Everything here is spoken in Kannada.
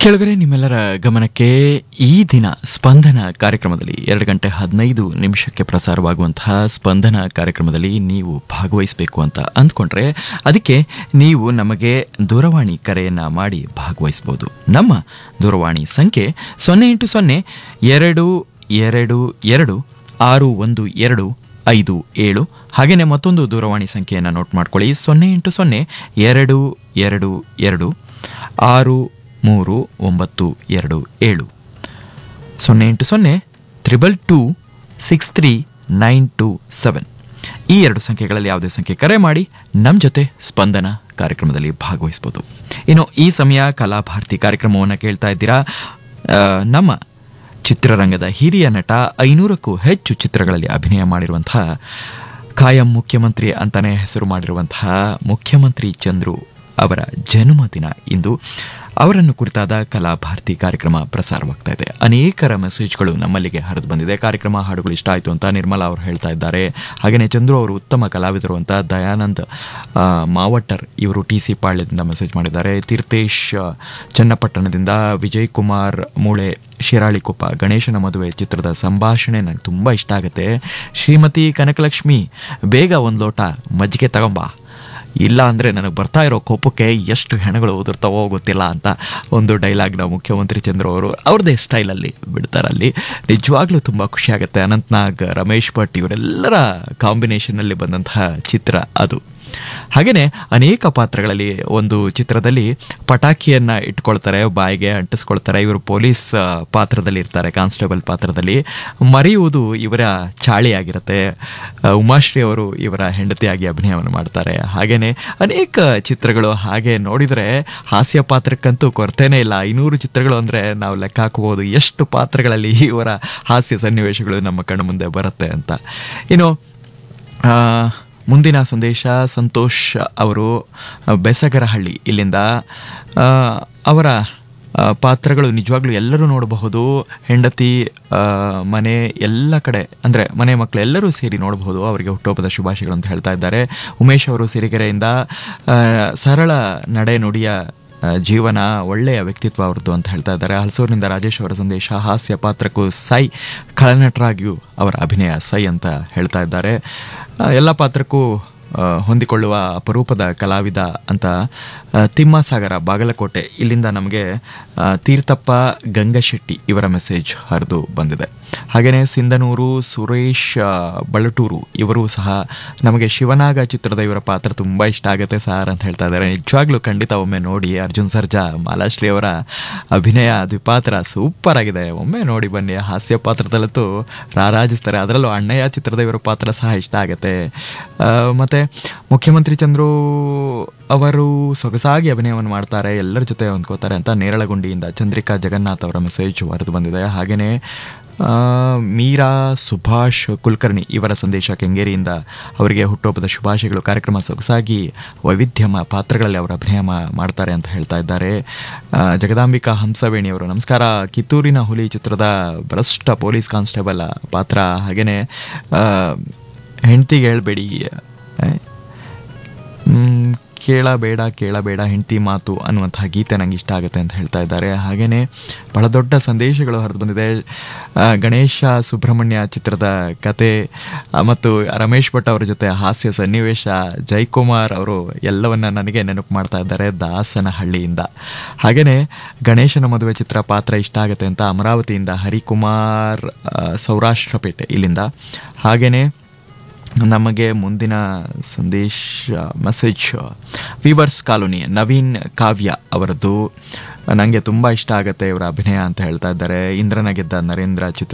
ಕೆಳಗರೆ ನಿಮ್ಮೆಲ್ಲರ ಗಮನಕ್ಕೆ ಈ ದಿನ ಸ್ಪಂದನ ಕಾರ್ಯಕ್ರಮದಲ್ಲಿ ಎರಡು ಗಂಟೆ ಹದಿನೈದು ನಿಮಿಷಕ್ಕೆ ಪ್ರಸಾರವಾಗುವಂತಹ ಸ್ಪಂದನ ಕಾರ್ಯಕ್ರಮದಲ್ಲಿ ನೀವು ಭಾಗವಹಿಸಬೇಕು ಅಂತ ಅಂದ್ಕೊಂಡ್ರೆ ಅದಕ್ಕೆ ನೀವು ನಮಗೆ ದೂರವಾಣಿ ಕರೆಯನ್ನ ಮಾಡಿ ಭಾಗವಹಿಸಬಹುದು ನಮ್ಮ ದೂರವಾಣಿ ಸಂಖ್ಯೆ ಸೊನ್ನೆ ಎಂಟು ಸೊನ್ನೆ ಎರಡು ಎರಡು ಎರಡು ಆರು ಒಂದು ಎರಡು ಐದು ಏಳು ಹಾಗೆಯೇ ಮತ್ತೊಂದು ದೂರವಾಣಿ ಸಂಖ್ಯೆಯನ್ನು ನೋಟ್ ಮಾಡ್ಕೊಳ್ಳಿ ಸೊನ್ನೆ ಎಂಟು ಸೊನ್ನೆ ಎರಡು ಎರಡು ಎರಡು ಆರು ಮೂರು ಒಂಬತ್ತು ಎರಡು ಏಳು ಸೊನ್ನೆ ಎಂಟು ಸೊನ್ನೆ triple two six three nine two seven ಈ ಎರಡು ಸಂಖ್ಯೆಗಳಲ್ಲಿ ಯಾವುದೇ ಸಂಖ್ಯೆ ಕರೆ ಮಾಡಿ ನಮ್ಮ ಜೊತೆ ಸ್ಪಂದನ ಕಾರ್ಯಕ್ರಮದಲ್ಲಿ ಭಾಗವಹಿಸ್ಬೋದು ಇನ್ನು ಈ ಸಮಯ ಕಲಾಭಾರತಿ ಕಾರ್ಯಕ್ರಮವನ್ನು ಕೇಳ್ತಾ ಇದ್ದೀರಾ ಆ, ನಮ್ಮ ಚಿತ್ರರಂಗದ ಹಿರಿಯ ನಟ ಐನೂರಕ್ಕೂ ಹೆಚ್ಚು ಚಿತ್ರಗಳಲ್ಲಿ ಅಭಿನಯ ಮಾಡಿರುವಂತಹ ಕಾಯಂ ಮುಖ್ಯಮಂತ್ರಿ ಅಂತಾನೆ ಹೆಸರು ಮಾಡಿರುವಂತಹ ಮುಖ್ಯಮಂತ್ರಿ ಚಂದ್ರು ಅವರ ಜನ್ಮದಿನ ಇಂದು ಅವರನ್ನು ಕುರಿತಾದ ಕಲಾಭಾರತಿ ಕಾರ್ಯಕ್ರಮ ಪ್ರಸಾರವಾಗ್ತಾ ಇದೆ ಅನೇಕರ ಮೆಸೇಜ್ಗಳು ನಮ್ಮಲ್ಲಿಗೆ ಹರಿದು ಬಂದಿದೆ ಕಾರ್ಯಕ್ರಮ ಹಾಡುಗಳು ಇಷ್ಟ ಆಯಿತು ಅಂತ ನಿರ್ಮಲಾ ಅವರು ಹೇಳ್ತಾ ಇದ್ದಾರೆ ಹಾಗೆಯೇ ಚಂದ್ರು ಅವರು ಉತ್ತಮ ಕಲಾವಿದರು ಅಂತ ದಯಾನಂದ್ ಆ, ಮಾವಟ್ಟರ್ ಇವರು ಟಿ ಸಿ ಪಾಳ್ಯದಿಂದ ಮೆಸೇಜ್ ಮಾಡಿದ್ದಾರೆ ತೀರ್ಥೇಶ್ ಆ, ಚನ್ನಪಟ್ಟಣದಿಂದ ವಿಜಯ್ ಕುಮಾರ್ ಮೂಳೆ ಶಿರಾಳಿಕೊಪ್ಪ ಗಣೇಶನ ಮದುವೆ ಚಿತ್ರದ ಸಂಭಾಷಣೆ ನಂಗೆ ತುಂಬ ಇಷ್ಟ ಆಗುತ್ತೆ ಶ್ರೀಮತಿ ಕನಕಲಕ್ಷ್ಮಿ ಬೇಗ ಒಂದು ಲೋಟ ಮಜ್ಜಿಗೆ ತಗೊಂಬಾ ಇಲ್ಲ ಅಂದರೆ ನನಗೆ ಬರ್ತಾ ಇರೋ ಕೋಪಕ್ಕೆ ಎಷ್ಟು ಹೆಣಗಳು ಉದುರ್ತಾವೋ ಗೊತ್ತಿಲ್ಲ ಅಂತ ಒಂದು ಡೈಲಾಗ್ನ ಮುಖ್ಯಮಂತ್ರಿ ಚಂದ್ರ ಅವರು ಅವ್ರದ್ದೇ ಸ್ಟೈಲಲ್ಲಿ ಬಿಡ್ತಾರಲ್ಲಿ ನಿಜವಾಗ್ಲೂ ತುಂಬ ಖುಷಿಯಾಗುತ್ತೆ ಅನಂತ್ನಾಗ್ ರಮೇಶ್ ಭಟ್ ಇವರೆಲ್ಲರ ಕಾಂಬಿನೇಷನ್ನಲ್ಲಿ ಬಂದಂತಹ ಚಿತ್ರ ಅದು ಹಾಗೆಯೇ ಅನೇಕ ಪಾತ್ರಗಳಲ್ಲಿ ಒಂದು ಚಿತ್ರದಲ್ಲಿ ಪಟಾಕಿಯನ್ನ ಇಟ್ಕೊಳ್ತಾರೆ ಬಾಯಿಗೆ ಅಂಟಿಸ್ಕೊಳ್ತಾರೆ ಇವರು ಪೊಲೀಸ್ ಆ, ಪಾತ್ರದಲ್ಲಿ ಇರ್ತಾರೆ ಕಾನ್ಸ್ಟೇಬಲ್ ಪಾತ್ರದಲ್ಲಿ ಮರೆಯುವುದು ಇವರ ಚಾಳಿಯಾಗಿರುತ್ತೆ ಆ, ಉಮಾಶ್ರೀ ಅವರು ಇವರ ಹೆಂಡತಿಯಾಗಿ ಅಭಿನಯವನ್ನು ಮಾಡ್ತಾರೆ ಹಾಗೇನೆ ಅನೇಕ ಚಿತ್ರಗಳು ಹಾಗೆ ನೋಡಿದರೆ ಹಾಸ್ಯ ಪಾತ್ರಕ್ಕಂತೂ ಕೊರತೆನೇ ಇಲ್ಲ ಐನೂರು ಚಿತ್ರಗಳು ಅಂದರೆ ನಾವು ಲೆಕ್ಕ ಹಾಕಬಹುದು ಎಷ್ಟು ಪಾತ್ರಗಳಲ್ಲಿ ಇವರ ಹಾಸ್ಯ ಸನ್ನಿವೇಶಗಳು ನಮ್ಮ ಕಣ್ಣು ಮುಂದೆ ಬರುತ್ತೆ ಅಂತ ಇನ್ನು ಆ, ಮುಂದಿನ ಸಂದೇಶ ಸಂತೋಷ್ ಅವರು ಬೆಸಗರಹಳ್ಳಿ ಇಲ್ಲಿಂದ ಆ, ಅವರ ಆ, ಪಾತ್ರಗಳು ನಿಜವಾಗ್ಲೂ ಎಲ್ಲರೂ ನೋಡಬಹುದು ಹೆಂಡತಿ ಆ, ಮನೆ ಎಲ್ಲ ಕಡೆ ಅಂದರೆ ಮನೆ ಮಕ್ಕಳು ಎಲ್ಲರೂ ಸೇರಿ ನೋಡಬಹುದು ಅವರಿಗೆ ಹುಟ್ಟುಹಬ್ಬದ ಶುಭಾಶಯಗಳು ಅಂತ ಹೇಳ್ತಾ ಇದ್ದಾರೆ ಉಮೇಶ್ ಅವರು ಸಿರಿಗೆರೆಯಿಂದ ಆ, ಸರಳ ನಡೆ ನುಡಿಯ ಆ, ಜೀವನ ಒಳ್ಳೆಯ ವ್ಯಕ್ತಿತ್ವ ಅವ್ರದ್ದು ಅಂತ ಹೇಳ್ತಾ ಇದ್ದಾರೆ ಹಲಸೂರಿನಿಂದ ರಾಜೇಶ್ ಅವರ ಸಂದೇಶ ಹಾಸ್ಯ ಪಾತ್ರಕ್ಕೂ ಸೈ ಖಳನಟರಾಗಿಯೂ ಅವರ ಅಭಿನಯ ಸೈ ಅಂತ ಹೇಳ್ತಾ ಇದ್ದಾರೆ ಆ, ಎಲ್ಲ ಪಾತ್ರಕ್ಕೂ ಆ, ಹೊಂದಿಕೊಳ್ಳುವ ಅಪರೂಪದ ಕಲಾವಿದ ಅಂತ ಆ, ತಿಮ್ಮಸಾಗರ ಬಾಗಲಕೋಟೆ ಇಲ್ಲಿಂದ ನಮಗೆ ಆ, ತೀರ್ಥಪ್ಪ ಗಂಗಶೆಟ್ಟಿ ಇವರ ಮೆಸೇಜ್ ಹರಿದು ಬಂದಿದೆ ಹಾಗೆಯೇ ಸಿಂಧನೂರು ಸುರೇಶ್ ಆ, ಬಳಟೂರು ಇವರು ಸಹ ನಮಗೆ ಶಿವನಾಗ ಚಿತ್ರದ ಇವರ ಪಾತ್ರ ತುಂಬ ಇಷ್ಟ ಆಗುತ್ತೆ ಸರ್ ಅಂತ ಹೇಳ್ತಾ ಇದ್ದಾರೆ ನಿಜವಾಗ್ಲೂ ಖಂಡಿತ ಒಮ್ಮೆ ನೋಡಿ ಅರ್ಜುನ್ ಸರ್ಜಾ ಮಾಲಾಶ್ರೀ ಅವರ ಅಭಿನಯ ದ್ವಿಪಾತ್ರ ಸೂಪರ್ ಆಗಿದೆ ಒಮ್ಮೆ ನೋಡಿ ಬನ್ನಿ ಹಾಸ್ಯ ಪಾತ್ರದಲ್ಲಂತೂ ರಾರಾಜಿಸ್ತಾರೆ ಅದರಲ್ಲೂ ಅಣ್ಣಯ್ಯ ಚಿತ್ರದ ಇವರ ಪಾತ್ರ ಸಹ ಇಷ್ಟ ಆಗುತ್ತೆ ಆ, ಮತ್ತೆ ಮುಖ್ಯಮಂತ್ರಿ ಚಂದ್ರು ಅವರು ಸೊಗಸಾಗಿ ಅಭಿನಯವನ್ನು ಮಾಡ್ತಾರೆ ಎಲ್ಲರ ಜೊತೆ ಹೊಂದ್ಕೋತಾರೆ ಅಂತ ನೇರಳಗುಂಡಿಯಿಂದ ಚಂದ್ರಿಕಾ ಜಗನ್ನಾಥ್ ಅವರ ಮೆಸೇಜ್ ಹೊರದು ಬಂದಿದೆ ಹಾಗೆಯೇ ಆ, ಮೀರಾ ಸುಭಾಷ್ ಕುಲಕರ್ಣಿ ಇವರ ಸಂದೇಶ ಕೆಂಗೇರಿಯಿಂದ ಅವರಿಗೆ ಹುಟ್ಟುಹಬ್ಬದ ಶುಭಾಶಯಗಳು ಕಾರ್ಯಕ್ರಮ ಸೊಗಸಾಗಿ ವೈವಿಧ್ಯಮ ಪಾತ್ರಗಳಲ್ಲಿ ಅವರು ಅಭಿನಯ ಮಾ- ಮಾಡ್ತಾರೆ ಅಂತ ಹೇಳ್ತಾ ಇದ್ದಾರೆ ಆ, ಜಗದಾಂಬಿಕಾ ಹಂಸವೇಣಿ ಅವರು ನಮಸ್ಕಾರ ಕಿತ್ತೂರಿನ ಹುಲಿ ಚಿತ್ರದ ಭ್ರಷ್ಟ ಪೊಲೀಸ್ ಕಾನ್ಸ್ಟೇಬಲ್ ಪಾತ್ರ ಹಾಗೆಯೇ ಹೆಂಡ್ತಿಗೆ ಹೇಳ್ಬೇಡಿ ಮ್, ಕೇಳಬೇಡ ಕೇಳಬೇಡ ಹೆಂಡತಿ ಮಾತು ಅನ್ನುವಂತಹ ಗೀತೆ ನಂಗೆ ಇಷ್ಟ ಆಗುತ್ತೆ ಅಂತ ಹೇಳ್ತಾ ಇದ್ದಾರೆ ಹಾಗೆಯೇ ಬಹಳ ದೊಡ್ಡ ಸಂದೇಶಗಳು ಹರಿದು ಬಂದಿದೆ ಆ, ಗಣೇಶ ಸುಬ್ರಹ್ಮಣ್ಯ ಚಿತ್ರದ ಕತೆ ಆ, ಮತ್ತು ರಮೇಶ್ ಭಟ್ ಅವರ ಜೊತೆ ಹಾಸ್ಯ ಸನ್ನಿವೇಶ ಜೈಕುಮಾರ್ ಅವರು ಎಲ್ಲವನ್ನ ನನಗೆ ನೆನಪು ಮಾಡ್ತಾ ಇದ್ದಾರೆ ದಾಸನಹಳ್ಳಿಯಿಂದ ಹಾಗೆಯೇ ಗಣೇಶನ ಮದುವೆ ಚಿತ್ರ ಪಾತ್ರ ಇಷ್ಟ ಆಗುತ್ತೆ ಅಂತ ಅಮರಾವತಿಯಿಂದ ಹರಿಕುಮಾರ್ ಆ, ಸೌರಾಷ್ಟ್ರಪೇಟೆ ಇಲ್ಲಿಂದ ಹಾಗೆಯೇ ನಮಗೆ ಮುಂದಿನ ಸಂದೇಶ message weavers colony Naveen Kavya ಅವರದ್ದು ನನಗೆ ತುಂಬ ಇಷ್ಟ ಆಗುತ್ತೆ ಇವರ ಅಭಿನಯ ಅಂತ ಹೇಳ್ತಾ ಇದ್ದಾರೆ ಇಂದ್ರನ ಗೆದ್ದ ನರೇಂದ್ರ ಚಿತ್ರ